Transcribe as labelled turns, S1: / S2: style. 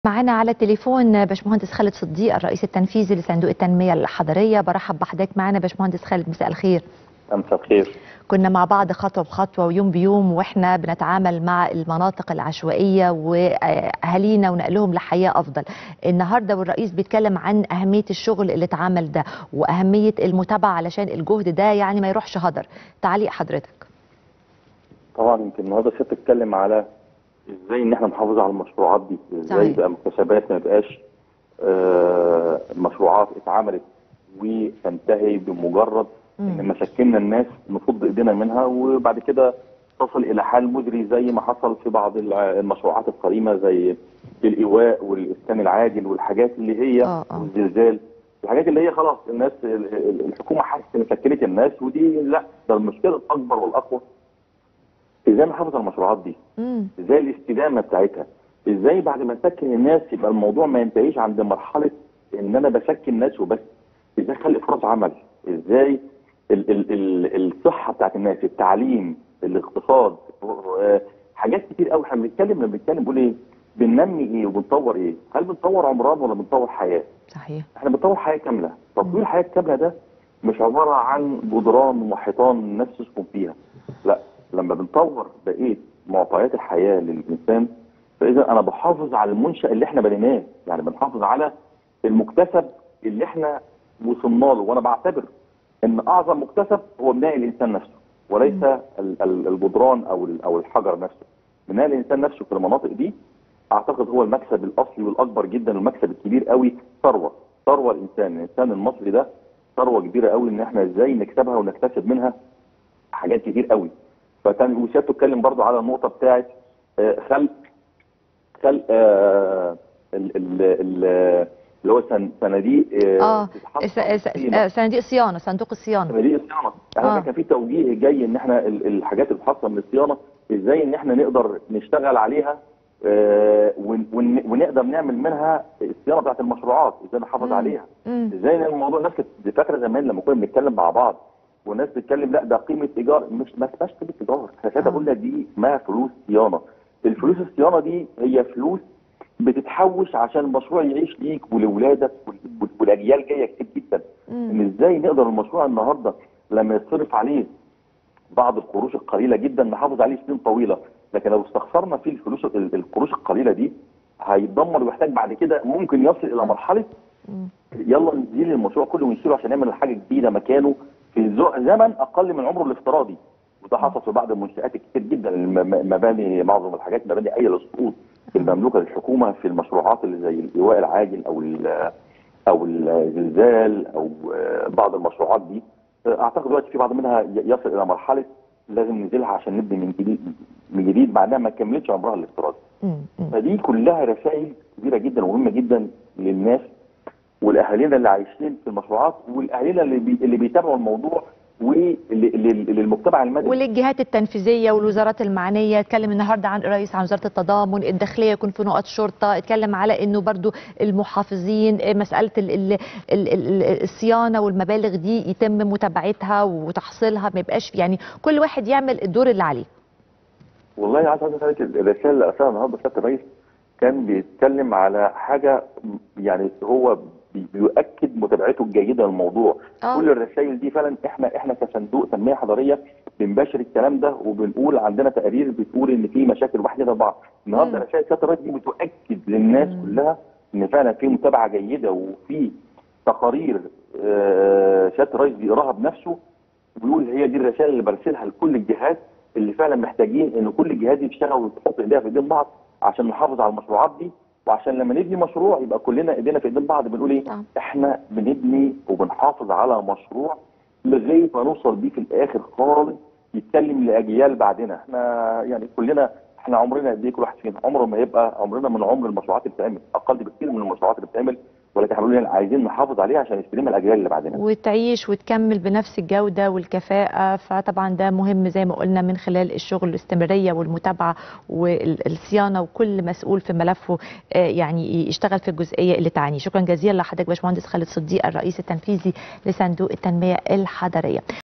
S1: معانا على التليفون باشمهندس خالد صديق الرئيس التنفيذي لصندوق التنميه الحضريه برحب بحضرتك معانا باشمهندس خالد مساء الخير
S2: مساء الخير
S1: كنا مع بعض خطوه بخطوه ويوم بيوم واحنا بنتعامل مع المناطق العشوائيه واهالينا ونقلهم لحياه افضل النهارده والرئيس بيتكلم عن اهميه الشغل اللي اتعمل ده واهميه المتابعه علشان الجهد ده يعني ما يروحش هدر تعليق حضرتك
S2: طبعا يمكن النهارده سيادتك تتكلم على ازاي ان احنا نحافظ على المشروعات دي ازاي
S1: صحيح.
S2: بقى مكتسبات ما يبقاش آه مشروعات اتعملت وتنتهي بمجرد ان
S1: مم.
S2: مسكنا الناس نفض ايدينا منها وبعد كده تصل الى حال مزري زي ما حصل في بعض الع- المشروعات القديمه زي الايواء والاسكان العاجل والحاجات اللي هي
S1: آه، آه.
S2: والزلزال الحاجات اللي هي خلاص الناس ال- ال- الحكومه حست ان سكنت الناس ودي لا ده المشكله الاكبر والاقوى ازاي نحافظ على المشروعات دي
S1: مم.
S2: ازاي الاستدامه بتاعتها ازاي بعد ما اسكن الناس يبقى الموضوع ما ينتهيش عند مرحله ان انا بسكن ناس وبس ازاي اخلق فرص عمل ازاي ال ال ال الصحه بتاعت الناس التعليم الاقتصاد آه، حاجات كتير قوي احنا بنتكلم لما بنتكلم بنقول ايه بننمي ايه وبنطور ايه هل بنطور عمران ولا بنطور حياه
S1: صحيح
S2: احنا بنطور حياه كامله تطوير الحياه الكامله ده مش عباره عن جدران وحيطان الناس تسكن فيها لا لما بنطور بقيه معطيات الحياه للانسان فاذا انا بحافظ على المنشا اللي احنا بنيناه يعني بنحافظ على المكتسب اللي احنا وصلنا له وانا بعتبر ان اعظم مكتسب هو بناء الانسان نفسه وليس ال- ال- الجدران او ال- او الحجر نفسه بناء الانسان نفسه في المناطق دي اعتقد هو المكسب الاصلي والاكبر جدا والمكسب الكبير قوي ثروه ثروه الانسان الانسان المصري ده ثروه كبيره قوي ان احنا ازاي نكسبها ونكتسب منها حاجات كتير قوي فكان وسيادته اتكلم برضو على النقطه بتاعت آه، خلق خلق آه، ال- ال- ال- اللي هو سن- صناديق
S1: اه
S2: تتحط
S1: س-
S2: على
S1: س-
S2: القيمة.
S1: آه، صناديق صيانه صندوق الصيانه
S2: صناديق الصيانه احنا
S1: آه.
S2: كان في توجيه جاي ان احنا ال- الحاجات اللي بتحصل من الصيانه ازاي ان احنا نقدر نشتغل عليها آه، ون- ون- ونقدر نعمل منها الصيانه بتاعت المشروعات ازاي نحافظ
S1: مم.
S2: عليها
S1: مم.
S2: ازاي ان الموضوع الناس كانت فاكره زمان لما كنا بنتكلم مع بعض والناس بتتكلم لا ده قيمه ايجار مش ما اسمهاش قيمه ايجار احنا ساعتها
S1: آه.
S2: قلنا دي اسمها فلوس صيانه الفلوس الصيانه دي هي فلوس بتتحوش عشان المشروع يعيش ليك ولولادك وال- وال- والاجيال جايه كتير جدا
S1: مم.
S2: ان ازاي نقدر المشروع النهارده لما يتصرف عليه بعض القروش القليله جدا نحافظ عليه سنين طويله لكن لو استخسرنا فيه الفلوس ال- القروش القليله دي هيتدمر ويحتاج بعد كده ممكن يصل الى مرحله
S1: مم.
S2: يلا نزيل المشروع كله ونشيله عشان نعمل حاجه جديده مكانه في زو- زمن اقل من عمره الافتراضي وده حصل في بعض المنشات كتير جدا الم- م- مباني معظم الحاجات مباني اي للسقوط المملوكه للحكومه في المشروعات اللي زي الايواء العاجل او ال- او الزلزال او آه، بعض المشروعات دي آه، اعتقد دلوقتي في بعض منها ي- يصل الى مرحله لازم ننزلها عشان نبني من جديد من جديد مع انها ما كملتش عمرها الافتراضي
S1: مم. مم.
S2: فدي كلها رسائل كبيره جدا ومهمه جدا للناس والاهالينا اللي عايشين في المشروعات والاهالينا اللي بي اللي بيتابعوا الموضوع وللمجتمع المدني
S1: وللجهات التنفيذيه والوزارات المعنيه اتكلم النهارده عن الرئيس عن وزاره التضامن الداخليه يكون في نقط شرطه اتكلم على انه برضو المحافظين آه، مساله ال ال ال ال الصيانه والمبالغ دي يتم متابعتها وتحصيلها ما يبقاش يعني كل واحد يعمل الدور اللي عليه
S2: والله عايز اقول لحضرتك الرساله اللي ارسلها النهارده سياده الرئيس كان بيتكلم على حاجه يعني هو بي- بيؤكد متابعته الجيده للموضوع
S1: آه.
S2: كل الرسائل دي فعلا احنا احنا كصندوق تنميه حضريه بنباشر الكلام ده وبنقول عندنا تقارير بتقول ان في مشاكل واحد اتنين اربعه النهارده
S1: مم.
S2: رسائل سياده الرئيس دي بتؤكد للناس
S1: مم.
S2: كلها ان فعلا في متابعه جيده وفي تقارير آه، سياده الرئيس بيقراها بنفسه وبيقول هي دي الرسائل اللي برسلها لكل الجهات اللي فعلا محتاجين ان كل الجهات دي تشتغل وتحط ايديها في ايدين بعض عشان نحافظ على المشروعات دي وعشان لما نبني مشروع يبقى كلنا ايدينا في ايدين بعض بنقول ايه
S1: آه.
S2: احنا بنبني وبنحافظ على مشروع لغايه ما نوصل بيه في الاخر خالص يتكلم لاجيال بعدنا احنا يعني كلنا احنا عمرنا قد ايه كل واحد فينا عمره ما يبقى عمرنا من عمر المشروعات اللي بتتعمل اقل بكتير من المشروعات اللي بتتعمل ولكن احنا بنقول عايزين نحافظ عليها عشان يستلمها الاجيال اللي بعدنا
S1: وتعيش وتكمل بنفس الجودة والكفاءة فطبعا ده مهم زي ما قلنا من خلال الشغل الاستمرارية والمتابعة والصيانة وكل مسؤول في ملفه آه، يعني يشتغل في الجزئية اللي تعنيه شكرا جزيلا لحضرتك باشمهندس خالد صديق الرئيس التنفيذي لصندوق التنمية الحضرية